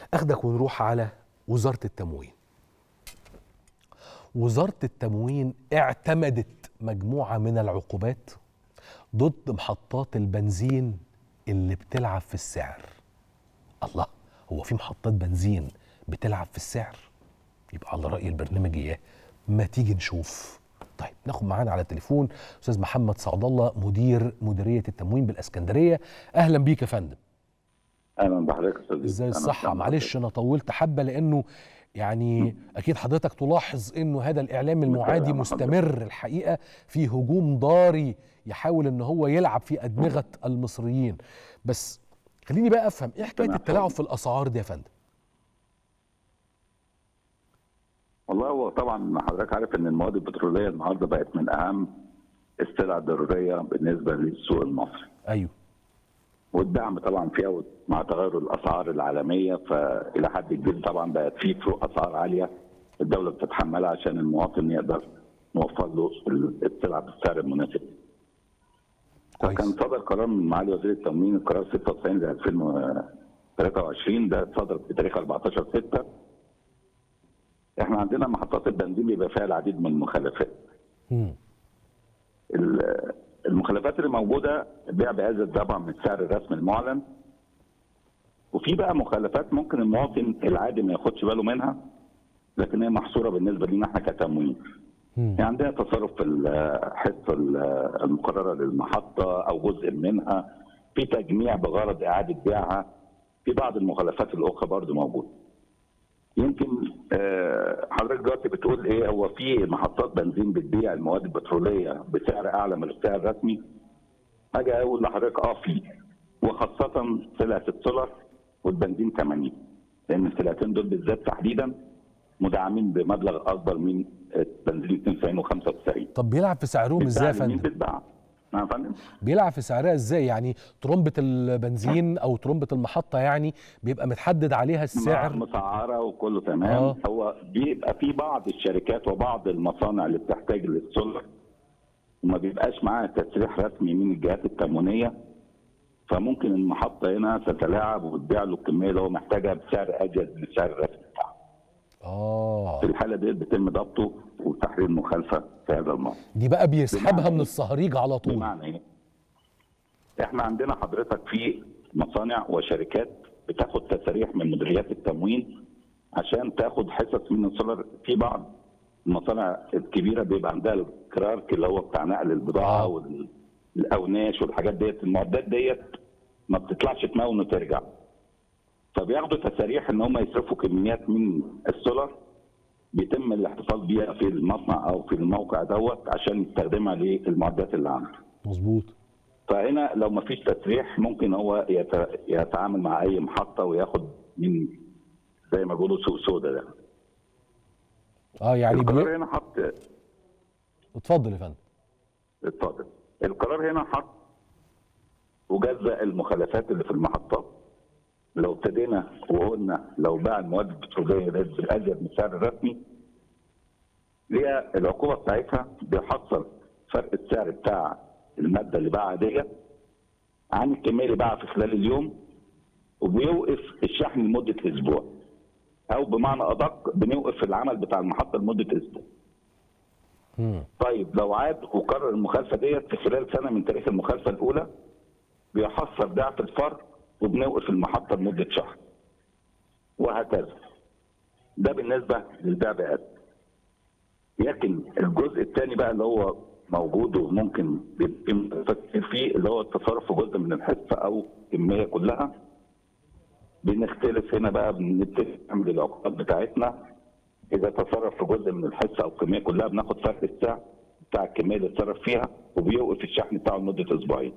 اخدك ونروح على وزاره التموين وزاره التموين اعتمدت مجموعه من العقوبات ضد محطات البنزين اللي بتلعب في السعر الله هو في محطات بنزين بتلعب في السعر يبقى على راي البرنامج اياه ما تيجي نشوف طيب ناخد معانا على التليفون استاذ محمد سعد الله مدير مديريه التموين بالاسكندريه اهلا بيك يا فندم اهلا بحضرتك يا استاذ ازاي الصحه معلش انا طولت حبه لانه يعني اكيد حضرتك تلاحظ انه هذا الاعلام المعادي مستمر الحقيقه في هجوم ضاري يحاول ان هو يلعب في ادمغه المصريين بس خليني بقى افهم ايه حكايه التلاعب في الاسعار دي يا فندم والله هو طبعا حضرتك عارف ان المواد البتروليه النهارده بقت من اهم السلع الضروريه بالنسبه للسوق المصري ايوه والدعم طبعا فيها مع تغير الاسعار العالميه فالى حد كبير طبعا بقت في فروق اسعار عاليه الدوله بتتحملها عشان المواطن يقدر نوفر له السلع بالسعر المناسب. كويس. كان صدر قرار من معالي وزير التموين القرار 96 ل 2023 ده صدر بتاريخ 14 6 احنا عندنا محطات البنزين بيبقى فيها العديد من المخالفات. مم. ال- المخالفات اللي موجوده بيع بازيد طبعا من السعر الرسمي المعلن وفي بقى مخالفات ممكن المواطن العادي ما ياخدش باله منها لكن هي محصوره بالنسبه لنا احنا كتموين مم. يعني عندنا تصرف في الحصه المقرره للمحطه او جزء منها في تجميع بغرض اعاده بيعها في بعض المخالفات الاخرى برضه موجوده يمكن آه، حضرتك دلوقتي بتقول ايه هو في محطات بنزين بتبيع المواد البتروليه بسعر اعلى من السعر الرسمي اجي اقول لحضرتك اه في وخاصه سلعه السولر والبنزين 80 لان السلعتين دول بالذات تحديدا مدعمين بمبلغ اكبر من بنزين 92 و95 طب بيلعب في سعرهم ازاي يا مين فندم بتتباع نعم يا فندم بيلعب في سعرها ازاي يعني ترمبه البنزين او ترمبه المحطه يعني بيبقى متحدد عليها السعر مسعره وكله تمام آه. هو بيبقى في بعض الشركات وبعض المصانع اللي بتحتاج للسولر وما بيبقاش معاها تسريح رسمي من الجهات التموينيه فممكن المحطه هنا تتلاعب وتبيع له الكميه اللي هو محتاجها بسعر ازيد من السعر الرسمي بتاعه. اه في الحاله دي بيتم ضبطه وتحرير مخالفه في هذا الموضوع. دي بقى بيسحبها بمعنى من إيه؟ الصهريج على طول بمعنى ايه؟ احنا عندنا حضرتك في مصانع وشركات بتاخد تساريح من مديريات التموين عشان تاخد حصص من السولر في بعض المصانع الكبيره بيبقى عندها الكرارك اللي هو بتاع نقل البضاعه آه. والاوناش والحاجات ديت المعدات ديت ما بتطلعش تمون وترجع فبياخدوا تساريح ان هم يصرفوا كميات من السولر بيتم الاحتفاظ بيها في المصنع او في الموقع دوت عشان يستخدمها للمعدات اللي عنده مظبوط فهنا لو ما فيش تسريح ممكن هو يت- يتعامل مع اي محطه وياخد من زي ما بيقولوا سوق سودا ده اه يعني بي... القرار هنا حط اتفضل يا فندم اتفضل القرار هنا حط وجزأ المخالفات اللي في المحطات لو ابتدينا وقلنا لو باع المواد البتروليه ديت بالازيد من السعر الرسمي ليها العقوبه بتاعتها بيحصل فرق السعر بتاع الماده اللي باعها ديت عن الكميه اللي باعها في خلال اليوم وبيوقف الشحن لمده اسبوع او بمعنى ادق بنوقف العمل بتاع المحطه لمده اسبوع مم. طيب لو عاد وكرر المخالفه ديت في خلال سنه من تاريخ المخالفه الاولى بيحصل ضعف الفرق وبنوقف المحطه لمده شهر وهكذا ده بالنسبه للبيع بآد لكن الجزء الثاني بقى اللي هو موجود وممكن يتم التفكير فيه اللي هو التصرف في جزء من الحصه او كميه كلها بنختلف هنا بقى بنبتدي نعمل العقوبات بتاعتنا اذا تصرف في جزء من الحصه او الكميه كلها بناخد فرق السعر بتاع الكميه اللي اتصرف فيها وبيوقف الشحن بتاعه لمده اسبوعين.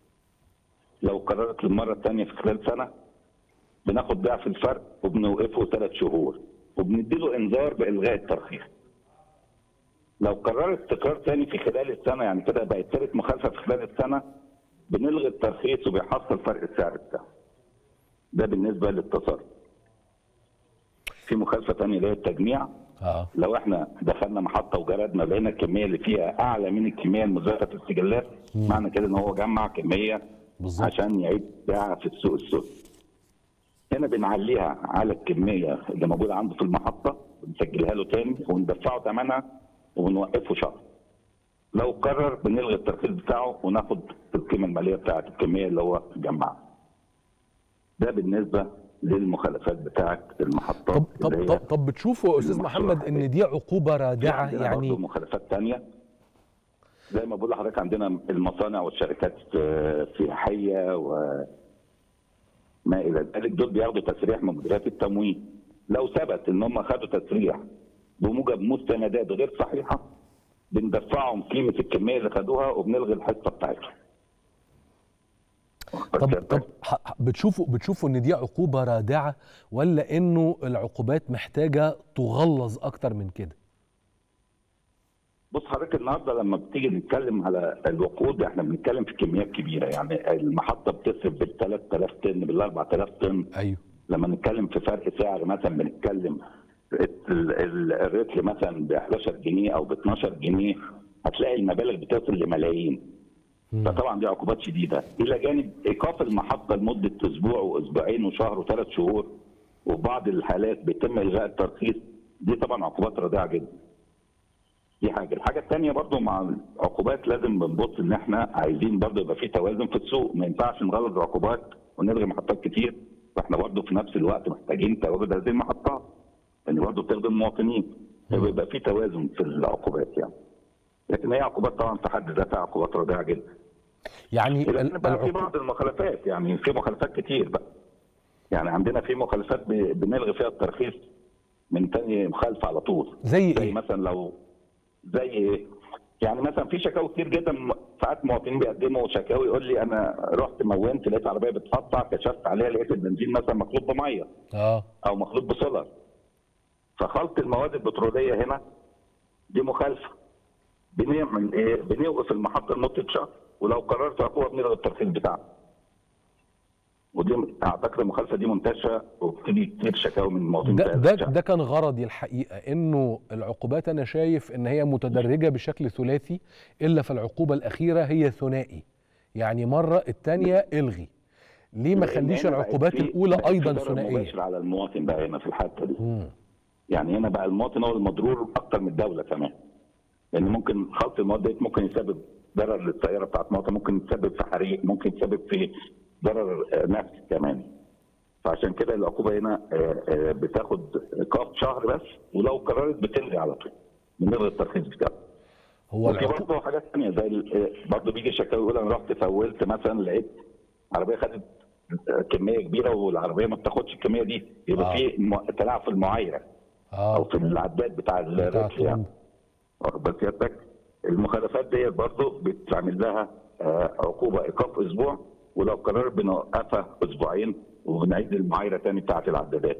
لو قررت للمره الثانيه في خلال سنه بناخد ضعف الفرق وبنوقفه ثلاث شهور وبنديله انذار بالغاء الترخيص. لو قررت تكرار ثاني في خلال السنه يعني كده بقت ثالث مخالفه في خلال السنه بنلغي الترخيص وبيحصل فرق السعر بتاعه. ده بالنسبه للتصرف. في مخالفه ثانيه اللي هي التجميع اه لو احنا دخلنا محطه وجردنا لقينا الكميه اللي فيها اعلى من الكميه المزايده في السجلات معنى كده ان هو جمع كميه بالظبط عشان يعيد بيعها في السوق السوداء. هنا بنعليها على الكميه اللي موجوده عنده في المحطه بنسجلها له تاني وندفعه ثمنها وبنوقفه شهر لو قرر بنلغي الترخيص بتاعه وناخد القيمه الماليه بتاعت الكميه اللي هو جمعها ده بالنسبه للمخالفات بتاعت المحطات طب طب اللي هي طب, طب بتشوفوا يا استاذ المشروع محمد ان دي عقوبه رادعه عندنا برضه يعني مخالفات تانية زي ما بقول لحضرتك عندنا المصانع والشركات السياحيه وما الى ذلك دول بياخدوا تسريح من مديريات التموين لو ثبت ان هم خدوا تسريح بموجب مستندات غير صحيحه بندفعهم قيمه الكميه اللي خدوها وبنلغي الحصه بتاعتهم طب طب ح- ح- بتشوفوا بتشوفوا ان دي عقوبه رادعه ولا انه العقوبات محتاجه تغلظ اكتر من كده بص حضرتك النهارده لما بتيجي نتكلم على الوقود احنا بنتكلم في كميات كبيره يعني المحطه بتصرف بال 3000 طن بال 4000 طن ايوه لما نتكلم في فرق سعر مثلا بنتكلم ال- ال- الريتل مثلا ب 11 جنيه او ب 12 جنيه هتلاقي المبالغ بتصل لملايين فطبعا دي عقوبات شديده الى جانب ايقاف المحطه لمده اسبوع واسبوعين وشهر وثلاث شهور وفي بعض الحالات بيتم الغاء الترخيص دي طبعا عقوبات رادعه جدا دي حاجه الحاجه الثانيه برضو مع العقوبات لازم بنبص ان احنا عايزين برضو يبقى في توازن في السوق ما ينفعش نغلظ العقوبات ونلغي محطات كتير فاحنا برضو في نفس الوقت محتاجين تواجد هذه المحطات لان برضو بتخدم المواطنين فيبقى في توازن في العقوبات يعني لكن هي عقوبات طبعا في حد ذاتها عقوبات رادعه جدا يعني ال- لكن بقى في العقو- بعض المخالفات يعني في مخالفات كتير بقى يعني عندنا في مخالفات ب- بنلغي فيها الترخيص من تاني مخالفه على طول زي زي ايه مثلا لو زي ايه؟ يعني مثلا في شكاوي كتير جدا م- ساعات مواطنين بيقدموا شكاوي يقول لي انا رحت مونت لقيت عربيه بتقطع كشفت عليها لقيت البنزين مثلا مخلوط بميه اه او مخلوط بسولر فخلط المواد البتروليه هنا دي مخالفه بنعمل ايه؟ بنوقف المحطه لمده شهر ولو قررت عقوبه بنلغي الترخيص بتاعها ودي اعتقد المخالفه دي منتشره وبتيجي كتير شكاوي من المواطنين ده في هذا ده الشأن. ده كان غرضي الحقيقه انه العقوبات انا شايف ان هي متدرجه بشكل ثلاثي الا في العقوبه الاخيره هي ثنائي يعني مره الثانيه الغي ليه ما لأن خليش هنا بقت العقوبات في- الاولى بقت في ايضا ضرر ثنائيه مباشر على المواطن بقى هنا في الحته دي مم. يعني هنا بقى المواطن هو المضرور اكتر من الدوله كمان لان ممكن خلط المواد ديت ممكن يسبب ضرر للسياره بتاعت المواطن ممكن يسبب في حريق ممكن يسبب في ضرر آه، نفسي كمان فعشان كده العقوبه هنا آه، آه، بتاخد ايقاف شهر بس ولو قررت بتلغي على طول بنلغي الترخيص بتاعها هو وفي العقوبه برضه حاجات ثانيه زي ال- برضه بيجي شكاوي يقول انا رحت فولت مثلا لقيت عربيه خدت كميه كبيره والعربيه ما بتاخدش الكميه دي يبقى آه. في م- تلاعب في المعايره او اه في العداد بتاع بتاع الريتل يعني الطرق. واخد بال سيادتك المخالفات ديت برضه بتعمل لها آه، عقوبه ايقاف اسبوع ولو قررت بنوقفها اسبوعين وبنعيد المعايره تاني بتاعت العدادات.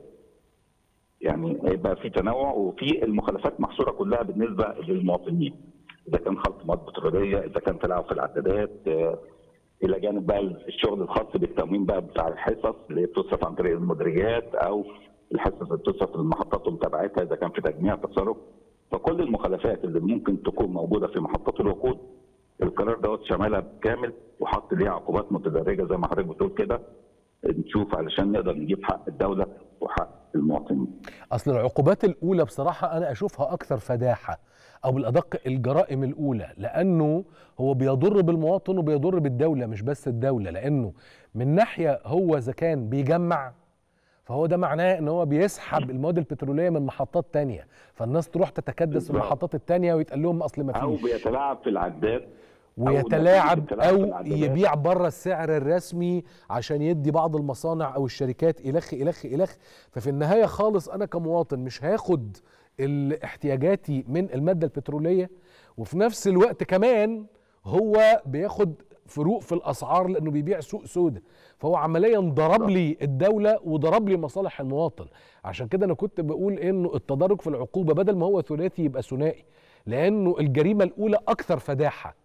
يعني يبقى في تنوع وفي المخالفات محصوره كلها بالنسبه للمواطنين. اذا كان خلط مواد بتروليه، اذا كان تلاعب في العدادات، آه، الى جانب بقى الشغل الخاص بالتموين بقى بتاع الحصص اللي هي بتصرف عن طريق المديريات او الحصص اللي بتصرف في المحطات ومتابعتها اذا كان في تجميع تصرف فكل المخالفات اللي ممكن تكون موجوده في محطات الوقود القرار دوت شمالها بالكامل وحط ليها عقوبات متدرجه زي ما حضرتك بتقول كده نشوف علشان نقدر نجيب حق الدوله وحق المواطنين. اصل العقوبات الاولى بصراحه انا اشوفها اكثر فداحه او بالادق الجرائم الاولى لانه هو بيضر بالمواطن وبيضر بالدوله مش بس الدوله لانه من ناحيه هو اذا كان بيجمع فهو ده معناه ان هو بيسحب المواد البتروليه من محطات تانية فالناس تروح تتكدس في بالظبط. المحطات التانية ويتقال لهم اصل ما او فيش بيتلاعب في العداد أو ويتلاعب نتيجة التلاعب في او العدادات. يبيع بره السعر الرسمي عشان يدي بعض المصانع او الشركات الخ الخ الخ ففي النهايه خالص انا كمواطن مش هاخد ال- احتياجاتي من الماده البتروليه وفي نفس الوقت كمان هو بياخد فروق في الاسعار لانه بيبيع سوق سودا فهو عمليا ضرب لي الدوله وضرب لي مصالح المواطن عشان كده انا كنت بقول انه التدرج في العقوبه بدل ما هو ثلاثي يبقى ثنائي لانه الجريمه الاولى اكثر فداحه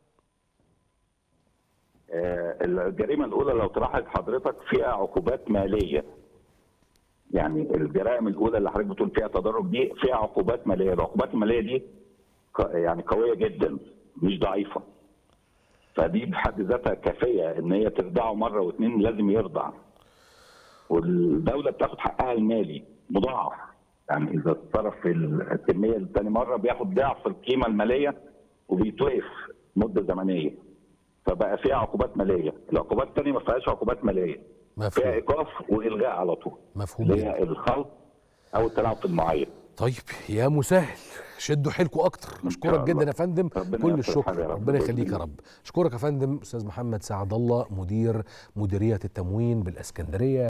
آه، الجريمه الاولى لو تلاحظ حضرتك فيها عقوبات ماليه يعني الجرائم الاولى اللي حضرتك بتقول فيها تدرج دي فيها عقوبات ماليه العقوبات الماليه دي ق- يعني قويه جدا مش ضعيفه فدي بحد ذاتها كافيه ان هي ترضعه مره واثنين لازم يرضع والدوله بتاخد حقها المالي مضاعف يعني اذا اتصرف في الكميه الثاني مره بياخد ضعف القيمه الماليه وبيتوقف مده زمنيه فبقى فيها عقوبات ماليه العقوبات الثانيه ما فيهاش عقوبات ماليه فيها مفهوم ايقاف والغاء على طول مفهوم اللي جدا هي الخلط او التلاعب في المعايير طيب يا مسهل شدوا حيلكم اكتر إن اشكرك شاء الله. جدا يا فندم ربنا كل يوفق الشكر الحال يا رب. ربنا بإذن يخليك يا الله. رب اشكرك يا فندم استاذ محمد سعد الله مدير مديريه التموين بالاسكندريه